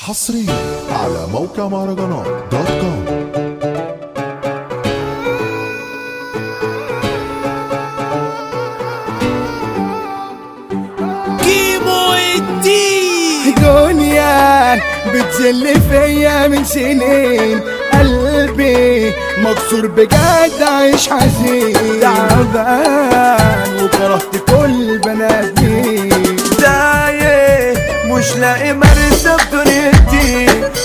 حصريا على موقع مهرجانات دوت كوم كيمو الدين دنيا بتزل فيا من سنين قلبي مكسور بجد عايش حزين تعبان وكرهت كل بنات تايه مش لاقي مرسى في دنيتي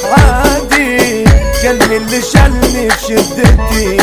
عادي كان اللي شالني في شدتي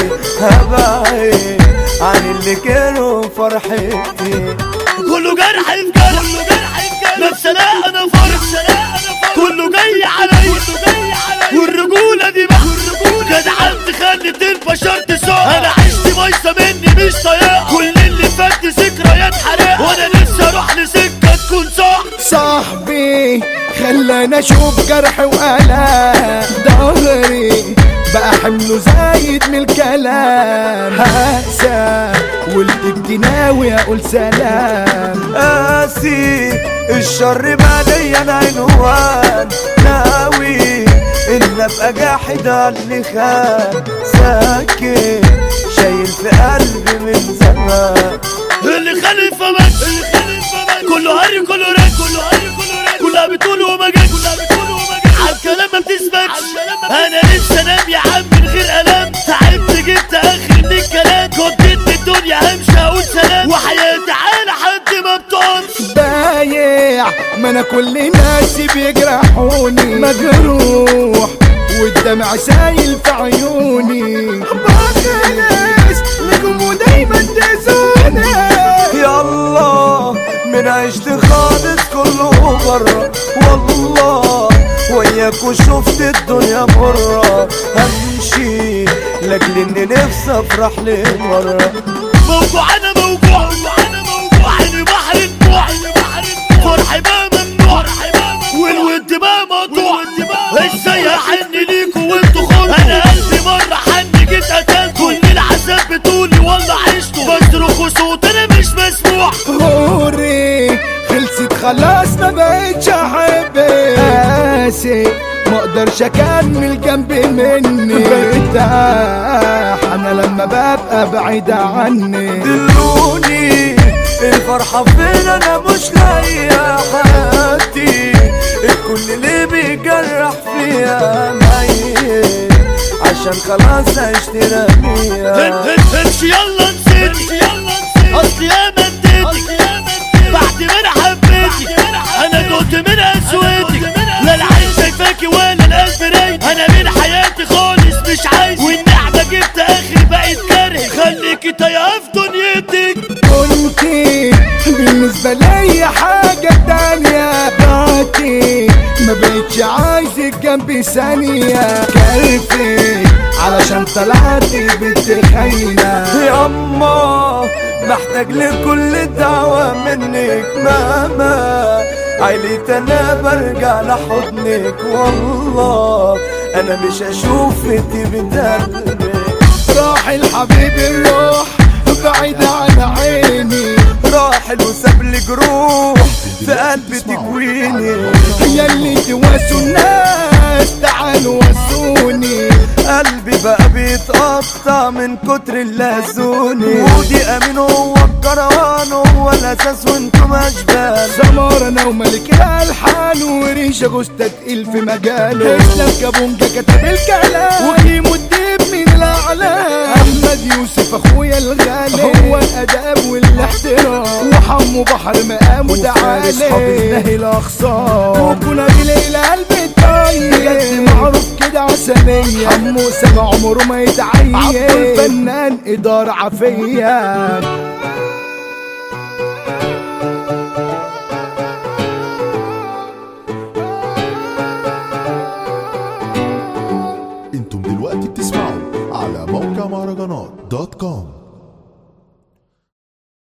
هبعد عن اللي كانوا فرحتي كله جرح في جرح كله جرح في جرح نفس لا انا فرح كله جاي عليا والرجوله دي بقى جدعنت خلت البشر تسوق انا عشت بايظه مني مش طايقه كل اللي فات ذكريات حرقه وانا لسه اروح لسكه تكون صح صاحبي خلاني اشوف جرح وقلق ظهري بقى حمله زايد من الكلام هقسى والدي ناوي اقول سلام قاسي الشر بعدي انا عنوان ناوي ان ابقى جاحد على اللي خان ساكت شايل في قلبي من زمان اللي خلف مات اللي خلف مات كله هري كله رد كله هري كله رد كلها بتقول وما جاش كلها بتقول وما جاش على الكلام ما بتثبتش انا لسه انام يا عم من غير الام تعبت جبت اخر من الكلام كنت الدنيا همشي اقول سلام وحياتي على حد ما بتقومش بايع ما انا كل ناسي بيجرحوني مجروح والدمع سايل في عيوني بخلص لكم ودايما تزوني يا الله من عشت خالص كله برا والله وياك وشفت الدنيا مرة همشي لاجل اني نفسي افرح لمرة موجوع انا موجوع انا موجوع عيني بحر دموع فرحي بقى ممنوع والود بقى مقطوع ازاي احن ليكوا وانتوا خنتوا انا قلبي مره حن جيت قتلت كل العذاب بتقولي والله عشته بصرخ وصوت انا مش مسموع غوري خلصت خلاص ما بقتش احبك قاسي ما اقدرش اكمل جنبي مني برتاح انا لما ببقى بعيد عني دلوني الفرحة فين انا مش لاقيها حياتي الكل اللي بيجرح فيها ميت عشان خلاص عشت رميها امشي يلا نسيتي اصلي يا مديتي بعد ما انا حبيتي انا دوت من اسودي لا العين شايفاكي ولا القلب رايد انا من حياتي خالص مش عايز والنعمه جبت اخر بقيت كاره خليكي تايهه في دنيتك كنتي بالنسبة لي حاجة تانية بعتي ما بقتش عايزك جنبي ثانية كيفي علشان طلعتي بنت خاينة ياما محتاج لكل دعوة منك ماما عيلة انا برجع لحضنك والله انا مش هشوف انت بقلبك راح الحبيب الروح بعيد عن عيني راحل وساب لي جروح في قلبي تكويني هي اللي تواسوا الناس تعالوا واسوني قلبي بقى بيتقطع من كتر اللازوني ودي امين هو الكروان هو الاساس وانتم اشبال سمار انا وملك الالحان وريشه جوزتا تقيل في مجاله اسلام كابونجا كتب الكلام وكيمو الديب من الاعلام احمد يوسف اخويا الغالي هو الاداب والاحترام وحمو بحر مقامه تعالى اصحاب الاخصام وكنا بليل قلب الطيب بجد معروف كده عسلية حمو سبع عمره ما يتعين عبد الفنان اداره عافيه انتم دلوقتي بتسمعوا على موقع مهرجانات دوت كوم